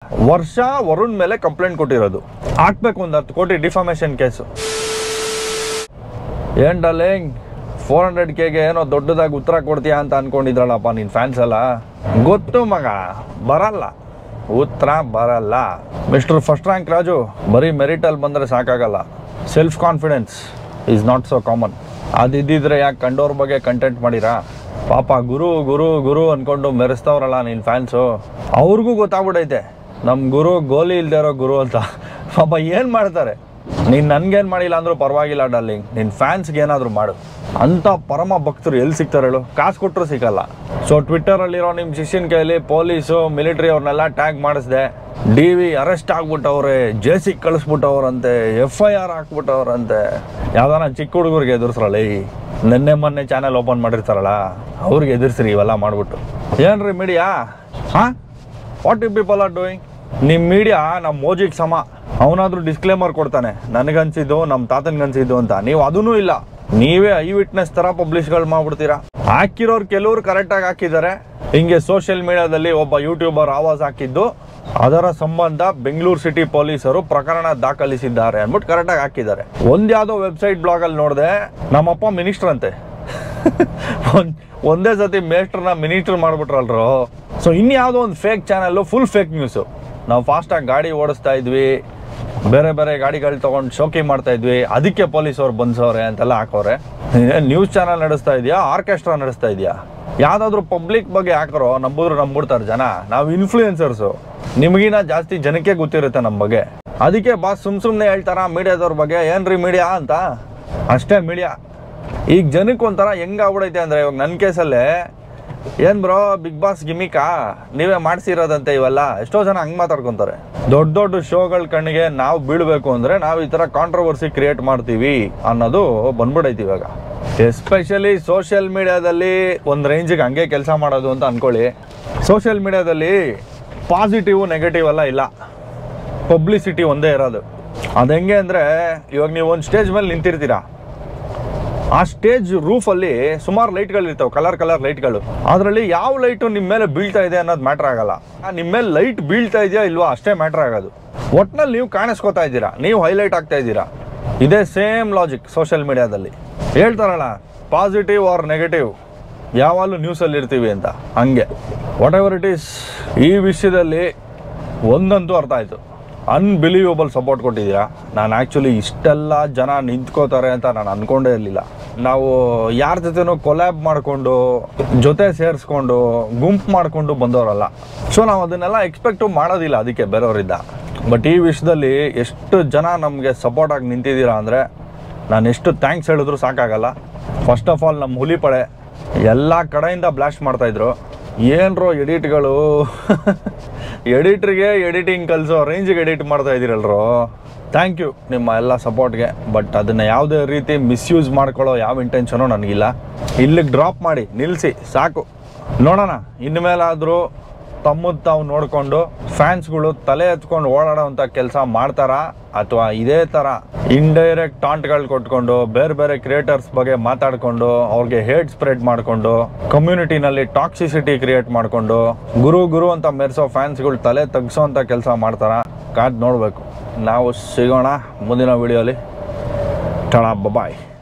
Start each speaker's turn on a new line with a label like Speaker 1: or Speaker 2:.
Speaker 1: ವರ್ಷ ವರುಣ್ ಮೇಲೆ ಕಂಪ್ಲೇಂಟ್ ಕೊಟ್ಟಿರೋದು ಹಾಕ್ಬೇಕು ಒಂದು ಹತ್ತು ಕೋಟಿ ಡಿಫಾಮೇಷನ್ ಕೇಸು ಏನ್ ಡಾರ್ಲಿಂಗ್ ಫೋರ್ ಹಂಡ್ರೆಡ್ ಕೆಗೆ ಏನೋ ದೊಡ್ಡದಾಗಿ ಉತ್ತರ ಕೊಡ್ತೀಯಾ ಅಂತ ಅನ್ಕೊಂಡಿದ್ರಲ್ಲಪ್ಪ ನಿನ್ ಫ್ಯಾನ್ಸ್ ಎಲ್ಲ ಗೊತ್ತು ಮಗ ಬರಲ್ಲ ಉತ್ತರ ಬರಲ್ಲ ಮಿಸ್ಟರ್ ಫಸ್ಟ್ ರ್ಯಾಂಕ್ ರಾಜು ಬರೀ ಮೆರಿಟಲ್ಲಿ ಬಂದರೆ ಸಾಕಾಗಲ್ಲ self confidence is not so common ಅದಿದ್ದಿದ್ರೆ ಯಾಕೆ ಕಂಡೋರ್ ಬಗ್ಗೆ ಕಂಟೆಂಟ್ ಮಾಡಿರಾ ಪಾಪ ಗುರು ಗುರು ಗುರು ಅನ್ಕೊಂಡು ಮೆರೆಸ್ತವ್ರಲ್ಲ ನಿನ್ನ ಫ್ಯಾನ್ಸು ಅವ್ರಿಗೂ ಗೊತ್ತಾಗ್ಬಿಟ್ಟೈತೆ ನಮ್ಮ ಗುರು ಗೋಲಿ ಇಲ್ದೇ ಇರೋ ಗುರು ಅಂತ ಪಾಪ ಏನು ಮಾಡ್ತಾರೆ ನೀನು ನನ್ಗೇನು ಮಾಡಿಲ್ಲ ಅಂದ್ರೂ ಪರವಾಗಿಲ್ಲ ಡಾರ್ಲಿಂಗ್ ನಿನ್ನ ಫ್ಯಾನ್ಸ್ಗೆ ಏನಾದರೂ ಮಾಡು ಅಂಥ ಪರಮ ಭಕ್ತರು ಎಲ್ಲಿ ಸಿಗ್ತಾರೆ ಹೇಳು ಕಾಸು ಕೊಟ್ಟರು ಸಿಗಲ್ಲ ಸೊ ಟ್ವಿಟ್ಟರಲ್ಲಿರೋ ನಿಮ್ಮ ಶಿಷ್ಯನ ಕೈಯಲ್ಲಿ ಪೊಲೀಸು ಮಿಲಿಟ್ರಿ ಅವ್ರನ್ನೆಲ್ಲ ಟ್ಯಾಗ್ ಮಾಡಿಸ್ದೆ ಡಿ ವಿ ಅರೆಸ್ಟ್ ಆಗ್ಬಿಟ್ಟವ್ರೆ ಜೆ ಸಿ ಕಳಿಸ್ಬಿಟ್ಟವ್ರಂತೆ ಎಫ್ ಐ ಆರ್ ಹಾಕ್ಬಿಟ್ಟವ್ರಂತೆ ಯಾವ್ದಾನ ಚಿಕ್ಕ ಹುಡುಗರಿಗೆ ಎದುರಿಸ್ರಲ್ಲ ಈ ನಿನ್ನೆ ಮೊನ್ನೆ ಚಾನೆಲ್ ಓಪನ್ ಮಾಡಿರ್ತಾರಲ್ಲ ಅವ್ರಿಗೆ ಎದುರಿಸ್ರಿ ಇವೆಲ್ಲ ಮಾಡ್ಬಿಟ್ಟು ಏನ್ರಿ ಮೀಡಿಯಾ ಹಾಂ what you people are doing ನಿಮ್ಮ ಮೀಡಿಯಾ ನಮ್ಮ ಮೋಜಿಗೆ ಸಮ ಅವನಾದ್ರೂ ಡಿಸ್ಕ್ಲೇಮರ್ ಕೊಡ್ತಾನೆ ನನಗನ್ಸಿದ್ದು ನಮ್ಮ ತಾತನ್ಗನ್ಸಿದ್ದು ಅಂತ ನೀವು ಅದೂ ಇಲ್ಲ ನೀವೇ ಐ ವಿಟ್ನೆಸ್ ತರ ಪಬ್ಲಿಷ್ಗಳು ಮಾಡ್ಬಿಡ್ತೀರಾ ಹಾಕಿರೋರು ಕೆಲವರು ಕರೆಕ್ಟಾಗಿ ಹಾಕಿದ್ದಾರೆ ಹಿಂಗೆ ಸೋಷಿಯಲ್ ಮೀಡಿಯಾದಲ್ಲಿ ಒಬ್ಬ ಯೂಟ್ಯೂಬರ್ ಆವಾಜ್ ಹಾಕಿದ್ದು ಅದರ ಸಂಬಂಧ ಬೆಂಗಳೂರು ಸಿಟಿ ಪೊಲೀಸರು ಪ್ರಕರಣ ದಾಖಲಿಸಿದ್ದಾರೆ ಅಂದ್ಬಿಟ್ಟು ಕರೆಕ್ಟಾಗಿ ಹಾಕಿದ್ದಾರೆ ಒಂದ್ಯಾವುದೋ ವೆಬ್ಸೈಟ್ ಬ್ಲಾಗಲ್ಲಿ ನೋಡಿದೆ ನಮ್ಮಪ್ಪ ಮಿನಿಸ್ಟರ್ ಅಂತೆ ಒಂದ್- ಒಂದೇ ಸತಿ ಮೇಸ್ಟ್ರನ್ನ ಮಿನಿಸ್ಟರ್ ಮಾಡ್ಬಿಟ್ರಲ್ರು ಸೊ ಇನ್ಯಾವುದೋ ಒಂದು fake channel full fake news ನಾವು ಫಾಸ್ಟಾಗಿ ಗಾಡಿ ಓಡಿಸ್ತಾ ಇದ್ವಿ ಬೇರೆ ಬೇರೆ ಗಾಡಿಗಳು ತೊಗೊಂಡು ಶೋಕಿ ಮಾಡ್ತಾ ಇದ್ವಿ ಅದಕ್ಕೆ ಪೊಲೀಸವ್ರು ಬಂದ್ಸವ್ರೆ ಅಂತೆಲ್ಲ ಹಾಕೋರೆ ನ್ಯೂಸ್ ಚಾನಲ್ ನಡೆಸ್ತಾ ಇದೆಯಾ ಆರ್ಕೆಸ್ಟ್ರಾ ನಡೆಸ್ತಾ ಇದೆಯಾ ಯಾವುದಾದ್ರೂ ಪಬ್ಲಿಕ್ ಬಗ್ಗೆ ಹಾಕರೋ ನಂಬಿದ್ರು ನಂಬಿಡ್ತಾರೆ ಜನ ನಾವು ಇನ್ಫ್ಲೂಯೆನ್ಸರ್ಸು ನಿಮಗಿನ ಜಾಸ್ತಿ ಜನಕ್ಕೆ ಗೊತ್ತಿರುತ್ತೆ ನಮ್ಮ ಬಗ್ಗೆ ಅದಕ್ಕೆ ಬಾಸ್ ಸುಮ್ ಸುಮ್ಮನೆ ಹೇಳ್ತಾರ ಮೀಡಿಯಾದವ್ರ ಬಗ್ಗೆ ಏನ್ರಿ ಮೀಡಿಯಾ ಅಂತ ಅಷ್ಟೇ ಮೀಡಿಯಾ ಈಗ ಜನಕ್ಕೆ ಒಂಥರ ಹೆಂಗಾಗ್ಬಿಡೈತೆ ಅಂದರೆ ಇವಾಗ ನನ್ನ ಕೇಸಲ್ಲೇ ಏನ್ ಬ್ರೋ ಬಿಗ್ ಬಾಸ್ ಗಿಮಿಕಾ ನೀವೇ ಮಾಡ್ಸಿರೋದಂತೆ ಇವೆಲ್ಲ ಎಷ್ಟೋ ಜನ ಹಂಗ್ ಮಾತಾಡ್ಕೊಂತಾರೆ ದೊಡ್ಡ ದೊಡ್ಡ ಶೋಗಳ ಕಣ್ಣಿಗೆ ನಾವು ಬೀಳ್ಬೇಕು ಅಂದ್ರೆ ನಾವು ಈ ತರ ಕಾಂಟ್ರವರ್ಸಿ ಕ್ರಿಯೇಟ್ ಮಾಡ್ತೀವಿ ಅನ್ನೋದು ಬಂದ್ಬಿಡೈತಿ ಇವಾಗ ಎಸ್ಪೆಷಲಿ ಸೋಷಿಯಲ್ ಮೀಡಿಯಾದಲ್ಲಿ ಒಂದು ರೇಂಜಿಗೆ ಹಂಗೆ ಕೆಲಸ ಮಾಡೋದು ಅಂತ ಅನ್ಕೊಳ್ಳಿ ಸೋಷಿಯಲ್ ಮೀಡಿಯಾದಲ್ಲಿ ಪಾಸಿಟಿವ್ ನೆಗೆಟಿವ್ ಎಲ್ಲ ಇಲ್ಲ ಪಬ್ಲಿಸಿಟಿ ಒಂದೇ ಇರೋದು ಅದು ಹೆಂಗೆ ಅಂದರೆ ಇವಾಗ ನೀವು ಒಂದು ಸ್ಟೇಜ್ ಮೇಲೆ ನಿಂತಿರ್ತೀರಾ ಆ ಸ್ಟೇಜ್ ರೂಫಲ್ಲಿ ಸುಮಾರು ಲೈಟ್ಗಳು ಇರ್ತಾವೆ ಕಲರ್ ಕಲರ್ ಲೈಟ್ಗಳು ಅದರಲ್ಲಿ ಯಾವ ಲೈಟು ನಿಮ್ಮ ಮೇಲೆ ಬೀಳ್ತಾ ಇದೆ ಅನ್ನೋದು ಮ್ಯಾಟ್ರ್ ಆಗಲ್ಲ ನಿಮ್ಮ ಮೇಲೆ ಲೈಟ್ ಬೀಳ್ತಾ ಇದೆಯಾ ಇಲ್ವಾ ಅಷ್ಟೇ ಮ್ಯಾಟ್ರ್ ಆಗೋದು ಒಟ್ನಲ್ಲಿ ನೀವು ಕಾಣಿಸ್ಕೋತಾ ಇದ್ದೀರಾ ನೀವು ಹೈಲೈಟ್ ಆಗ್ತಾ ಇದ್ದೀರಾ ಇದೇ ಸೇಮ್ ಲಾಜಿಕ್ ಸೋಷಿಯಲ್ ಮೀಡಿಯಾದಲ್ಲಿ ಹೇಳ್ತಾರಲ್ಲ ಪಾಸಿಟಿವ್ ಆರ್ ನೆಗೆಟಿವ್ ಯಾವಾಗಲೂ ನ್ಯೂಸಲ್ಲಿ ಇರ್ತೀವಿ ಅಂತ ಹಂಗೆ ವಾಟ್ ಎವರ್ ಇಟ್ ಈಸ್ ಈ ವಿಷಯದಲ್ಲಿ ಒಂದಂತೂ ಅರ್ಥ ಆಯಿತು ಅನ್ಬಿಲೀವಬಲ್ ಸಪೋರ್ಟ್ ಕೊಟ್ಟಿದ್ದೀರಾ ನಾನು ಆ್ಯಕ್ಚುಲಿ ಇಷ್ಟೆಲ್ಲ ಜನ ನಿಂತ್ಕೋತಾರೆ ಅಂತ ನಾನು ಅಂದ್ಕೊಂಡೇ ಇರಲಿಲ್ಲ ನಾವು ಯಾರ ಜೊತೆನೂ ಕೊಲ್ಯಾಬ್ ಮಾಡಿಕೊಂಡು ಜೊತೆ ಸೇರಿಸ್ಕೊಂಡು ಗುಂಪು ಮಾಡಿಕೊಂಡು ಬಂದವರಲ್ಲ ಸೊ ನಾವು ಅದನ್ನೆಲ್ಲ ಎಕ್ಸ್ಪೆಕ್ಟು ಮಾಡೋದಿಲ್ಲ ಅದಕ್ಕೆ ಬೇರೆಯವರಿಂದ ಬಟ್ ಈ ವಿಷಯದಲ್ಲಿ ಎಷ್ಟು ಜನ ನಮಗೆ ಸಪೋರ್ಟ್ ಆಗಿ ನಿಂತಿದ್ದೀರಾ ಅಂದರೆ ನಾನು ಎಷ್ಟು ಥ್ಯಾಂಕ್ಸ್ ಹೇಳಿದ್ರು ಸಾಕಾಗಲ್ಲ ಫಸ್ಟ್ ಆಫ್ ಆಲ್ ನಮ್ಮ ಹುಲಿ ಪಡೆ ಎಲ್ಲ ಕಡೆಯಿಂದ ಬ್ಲಾಸ್ಟ್ ಮಾಡ್ತಾಯಿದ್ರು ಏನ್ರೋ ಎಡಿಟ್ಗಳು ಎಡಿಟ್ರಿಗೆ ಎಡಿಟಿಂಗ್ ಕಲಿಸೋ ರೇಂಜಿಗೆ ಎಡಿಟ್ ಮಾಡ್ತಾ ಇದ್ದೀರಲ್ರೋ ಥ್ಯಾಂಕ್ ಯು ನಿಮ್ಮ ಎಲ್ಲ ಸಪೋರ್ಟ್ಗೆ ಬಟ್ ಅದನ್ನು ಯಾವುದೇ ರೀತಿ ಮಿಸ್ಯೂಸ್ ಮಾಡ್ಕೊಳ್ಳೋ ಯಾವ ಇಂಟೆನ್ಷನು ನನಗಿಲ್ಲ ಇಲ್ಲಿಗೆ ಡ್ರಾಪ್ ಮಾಡಿ ನಿಲ್ಲಿಸಿ ಸಾಕು ನೋಡೋಣ ಇನ್ಮೇಲಾದರೂ ತಮ್ಮದು ತಾವು ನೋಡಿಕೊಂಡು ಫ್ಯಾನ್ಸ್ಗಳು ತಲೆ ಎತ್ಕೊಂಡು ಓಡಾಡೋವಂಥ ಕೆಲಸ ಮಾಡ್ತಾರಾ ಅಥವಾ ಇದೇ ಥರ ಇಂಡೈರೆಕ್ಟ್ ಟಾಂಟ್ಗಳು ಕೊಟ್ಕೊಂಡು ಬೇರೆ ಬೇರೆ ಕ್ರಿಯೇಟರ್ಸ್ ಬಗ್ಗೆ ಮಾತಾಡಿಕೊಂಡು ಅವ್ರಿಗೆ ಹೇಟ್ ಸ್ಪ್ರೆಡ್ ಮಾಡಿಕೊಂಡು ಕಮ್ಯುನಿಟಿನಲ್ಲಿ ಟಾಕ್ಸಿಸಿಟಿ ಕ್ರಿಯೇಟ್ ಮಾಡಿಕೊಂಡು ಗುರು ಗುರು ಅಂತ ಮೆರೆಸೋ ಫ್ಯಾನ್ಸ್ಗಳು ತಲೆ ತಗ್ಸೋಂಥ ಕೆಲಸ ಮಾಡ್ತಾರ ಕಾದ್ ನೋಡಬೇಕು ನಾವು ಸಿಗೋಣ ಮುಂದಿನ ವಿಡಿಯೋಲಿ ಟಣ ಬಾಯ್